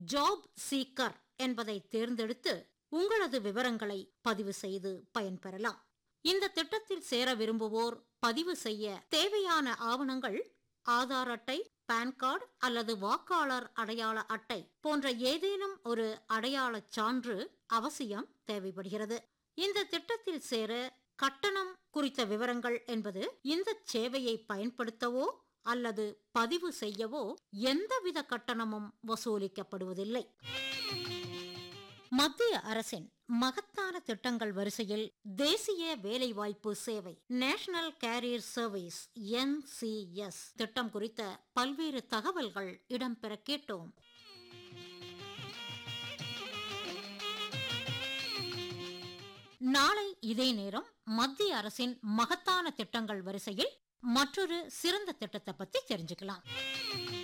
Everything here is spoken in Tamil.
ஜாப் சீக்கர் என்பதை தேர்ந்தெடுத்து உங்களது விவரங்களை பதிவு செய்து பயன்பெறலாம் இந்த திட்டத்தில் சேர விரும்புவோர் பதிவு செய்ய தேவையான ஆவணங்கள் ஆதார் அட்டை பான் கார்டு அல்லது வாக்காளர் அடையாள அட்டை போன்ற ஏதேனும் ஒரு அடையாளச் சான்று அவசியம் தேவைப்படுகிறது இந்த திட்டத்தில் சேர கட்டணம் குறித்த விவரங்கள் என்பது இந்த சேவையை பயன்படுத்தவோ அல்லது பதிவு செய்யவோ எந்தவித கட்டணமும் வசூலிக்கப்படுவதில்லை மத்திய அரசின் மகத்தான திட்டங்கள் வரிசையில் தேசிய வேலைவாய்ப்பு சேவை நேஷனல் கேரியர் சர்வீஸ் என்சிஎஸ் திட்டம் குறித்த பல்வேறு தகவல்கள் இடம்பெற கேட்டோம் நாளை இதே நேரம் மத்திய அரசின் மகத்தான திட்டங்கள் வரிசையில் மற்றொரு சிறந்த திட்டத்தை பத்தி தெரிஞ்சுக்கலாம்